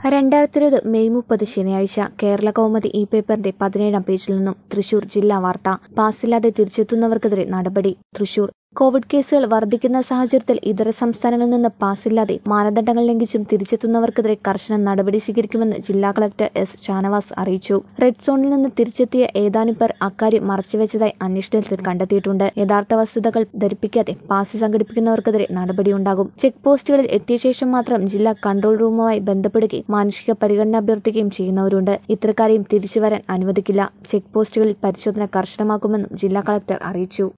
രണ്ടായിരത്തി ഇരുപത് മെയ് മുപ്പത് ശനിയാഴ്ച കേരള കൗമുദി ഇ പേപ്പറിന്റെ പതിനേഴാം പേജിൽ നിന്നും തൃശൂർ ജില്ലാ വാർത്ത പാസ്സില്ലാതെ തിരിച്ചെത്തുന്നവർക്കെതിരെ നടപടി തൃശൂർ കോവിഡ് കേസുകൾ വർദ്ധിക്കുന്ന സാഹചര്യത്തിൽ ഇതര സംസ്ഥാനങ്ങളിൽ നിന്ന് പാസ്സില്ലാതെ മാനദണ്ഡങ്ങൾ ലംഘിച്ചും തിരിച്ചെത്തുന്നവർക്കെതിരെ കർശന നടപടി സ്വീകരിക്കുമെന്ന് ജില്ലാ കളക്ടർ എസ് ഷാനവാസ് അറിയിച്ചു റെഡ് സോണിൽ നിന്ന് തിരിച്ചെത്തിയ ഏതാനും പേർ അക്കാര്യം മറച്ചുവെച്ചതായി അന്വേഷണത്തിൽ കണ്ടെത്തിയിട്ടുണ്ട് യഥാർത്ഥ വസ്തുതകൾ ധരിപ്പിക്കാതെ പാസ് സംഘടിപ്പിക്കുന്നവർക്കെതിരെ നടപടിയുണ്ടാകും ചെക്ക് പോസ്റ്റുകളിൽ എത്തിയ ശേഷം മാത്രം ജില്ലാ കൺട്രോൾ റൂമുമായി ബന്ധപ്പെടുകയും മാനുഷിക പരിഗണന അഭ്യർത്ഥിക്കുകയും ചെയ്യുന്നവരുണ്ട് ഇത്തരക്കാരെയും തിരിച്ചുവരാൻ അനുവദിക്കില്ല ചെക്ക് പോസ്റ്റുകളിൽ പരിശോധന കർശനമാക്കുമെന്നും ജില്ലാ കളക്ടർ അറിയിച്ചു